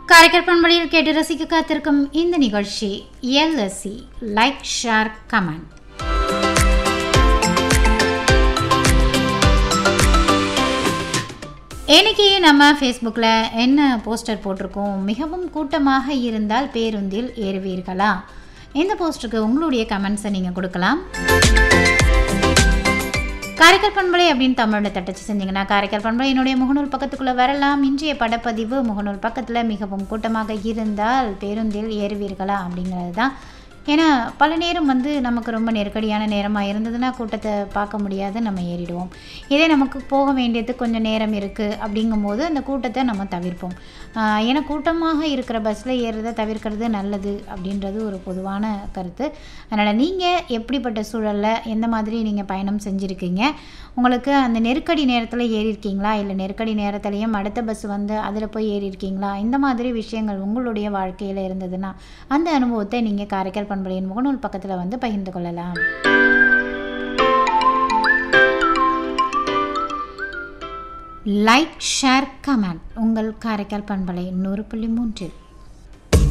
காரைக்கால் பண்பலையில் கேட்டு ரசிக்க காத்திருக்கும் இந்த நிகழ்ச்சி எல்எஸ்சி லைக் ஷேர் கமெண்ட் இன்னைக்கு நம்ம ஃபேஸ்புக்கில் என்ன போஸ்டர் போட்டிருக்கோம் மிகவும் கூட்டமாக இருந்தால் பேருந்தில் ஏறுவீர்களா இந்த போஸ்டருக்கு உங்களுடைய கமெண்ட்ஸை நீங்கள் கொடுக்கலாம் காரைக்கால் பண்பலை அப்படின்னு தமிழில் தட்டச்சு செஞ்சீங்கன்னா காரைக்கால் பண்பலை என்னுடைய முகநூல் பக்கத்துக்குள்ளே வரலாம் இன்றைய படப்பதிவு முகநூல் பக்கத்தில் மிகவும் கூட்டமாக இருந்தால் பேருந்தில் ஏறுவீர்களா அப்படிங்கிறது தான் ஏன்னா பல நேரம் வந்து நமக்கு ரொம்ப நெருக்கடியான நேரமாக இருந்ததுன்னா கூட்டத்தை பார்க்க முடியாது நம்ம ஏறிடுவோம் இதே நமக்கு போக வேண்டியது கொஞ்சம் நேரம் இருக்குது அப்படிங்கும்போது அந்த கூட்டத்தை நம்ம தவிர்ப்போம் ஆஹ் ஏன்னா கூட்டமாக இருக்கிற பஸ்ஸில் ஏறுறதை தவிர்க்கிறது நல்லது அப்படின்றது ஒரு பொதுவான கருத்து அதனால் நீங்கள் எப்படிப்பட்ட சூழலில் எந்த மாதிரி நீங்கள் பயணம் செஞ்சுருக்கீங்க உங்களுக்கு அந்த நெருக்கடி நேரத்தில் ஏறியிருக்கீங்களா இல்லை நெருக்கடி நேரத்துலையும் அடுத்த பஸ் வந்து அதில் போய் ஏறியிருக்கீங்களா இந்த மாதிரி விஷயங்கள் உங்களுடைய வாழ்க்கையில் இருந்ததுன்னா அந்த அனுபவத்தை நீங்கள் காரைக்கால் பண்பலையின் முகநூல் பக்கத்தில் வந்து பகிர்ந்து கொள்ளலாம் லைக் ஷேர் கமெண்ட் உங்கள் காரைக்கால் பண்பலை நூறு புள்ளி மூன்றில்